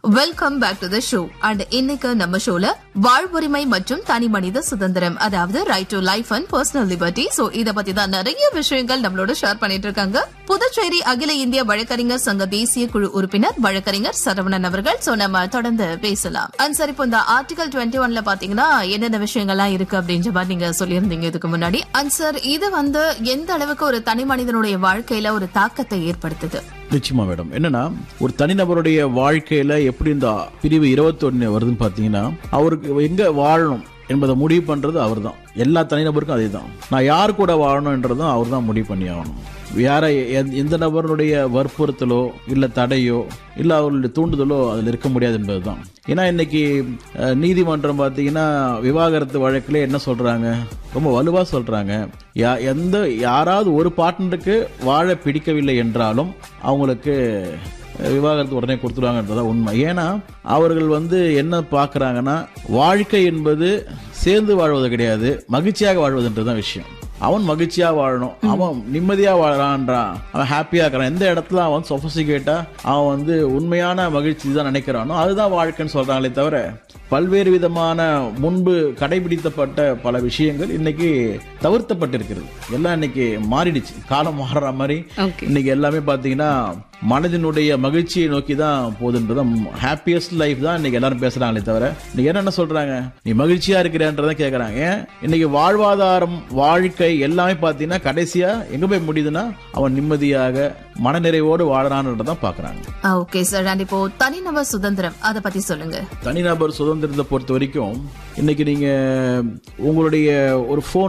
Welcome back to the show and இன்னைக்கு நம்ம ஷோல வாழ்வுரிமை மற்றும் தனி மனித சுதந்திரம் அதாவது right to life and personal liberty so இத பத்தி தான் நிறைய விஷயங்கள் நம்மளோட ஷேர் பண்ணிட்டு இருக்காங்க புதுச்சேரி அகில இந்திய வழக்கறிஞர் சங்க தேசிய குழு உறுப்பினர் வழக்கறிஞர் சரவணன் அவர்கள் சோ நம்ம தொடர்ந்து பேசலாம் அண்ட் சார் இப்போ இந்த ஆர்டிகல் டுவெண்ட்டி ஒன்ல பாத்தீங்கன்னா என்னென்ன விஷயங்கள்லாம் இருக்கு அப்படின்ற மாதிரி நீங்க சொல்லியிருந்தீங்க இதுக்கு முன்னாடி அண்ட் சார் இது வந்து எந்த அளவுக்கு ஒரு தனி மனிதனுடைய வாழ்க்கையில ஒரு தாக்கத்தை ஏற்படுத்துது நிச்சயமா மேடம் என்னன்னா ஒரு தனிநபருடைய வாழ்க்கையில எப்படி இந்த பிரிவு இருபத்தொன்னு வருதுன்னு பாத்தீங்கன்னா அவருக்கு எங்க வாழணும் என்பதை முடிவு பண்றது அவர்தான் எல்லா தனிநபருக்கும் அதே தான் நான் யார் கூட வாழணும்ன்றதும் அவர் தான் முடிவு பண்ணி ஆகணும் யாரை எந்த- எந்த நபருடைய வற்புறுத்தலோ இல்ல தடையோ இல்ல அவர்களுடைய தூண்டுதலோ அதில் இருக்க முடியாது என்பதுதான் ஏன்னா இன்னைக்கு அஹ், நீதிமன்றம் பார்த்தீங்கன்னா விவாகரத்து வழக்கில் என்ன சொல்றாங்க ரொம்ப வலுவா சொல்றாங்க யா- எந்த யாராவது ஒரு பார்ட்னருக்கு வாழ பிடிக்கவில்லை என்றாலும் அவங்களுக்கு விவாகரத்து உடனே கொடுத்துருவாங்கன்றதா உண்மை ஏன்னா அவர்கள் வந்து என்ன பார்க்கறாங்கன்னா வாழ்க்கை என்பது சேர்ந்து வாழ்வது கிடையாது மகிழ்ச்சியாக வாழ்வதுன்றதுதான் விஷயம் அவன் மகிழ்ச்சியா வாழணும் அவன் நிம்மதியா வாழறான்றான் அவன் ஹாப்பியா இருக்கிறான் எந்த இடத்துல அவன் சொபசிகேட்டா அவன் வந்து உண்மையான மகிழ்ச்சி தான் நினைக்கிறானோ அதுதான் வாழ்க்கைன்னு சொல்றாங்களே தவிர பல்வேறு விதமான முன்பு கடைபிடித்தப்பட்ட பல விஷயங்கள் இன்னைக்கு தவிர்த்தப்பட்டிருக்கிறது எல்லாம் இன்னைக்கு மாறிடுச்சு காலம் மாறுற மாதிரி Okay. இன்னைக்கு எல்லாமே பாத்தீங்கன்னா மனதினுடைய மகிழ்ச்சியை நோக்கி தான் போகுதுன்றது ஹாப்பியஸ்ட் லைஃப் தான் இன்னைக்கு எல்லாரும் பேசுறாங்களே தவிர இன்னைக்கு என்னென்ன சொல்றாங்க நீ மகிழ்ச்சியா இருக்கிறன்றதை கேக்குறாங்க ஏன் இன்னைக்கு வாழ்வாதாரம் வாழ்க்கை எல்லாமே பாத்தீங்கன்னா கடைசியா எங்க போய் முடியுதுன்னா அவன் நிம்மதியாக மனநிறைவோடு வாழறான்றதான் பாக்குறாங்க ஓகே சார் அண்ட் இப்போ தனிநபர் சுதந்திரம் அத பத்தி சொல்லுங்க தனிநபர் சுதந்திரத்தை பொறுத்த வரைக்கும் இன்னைக்கு நீங்க உங்களுடைய ஒரு ஃபோன்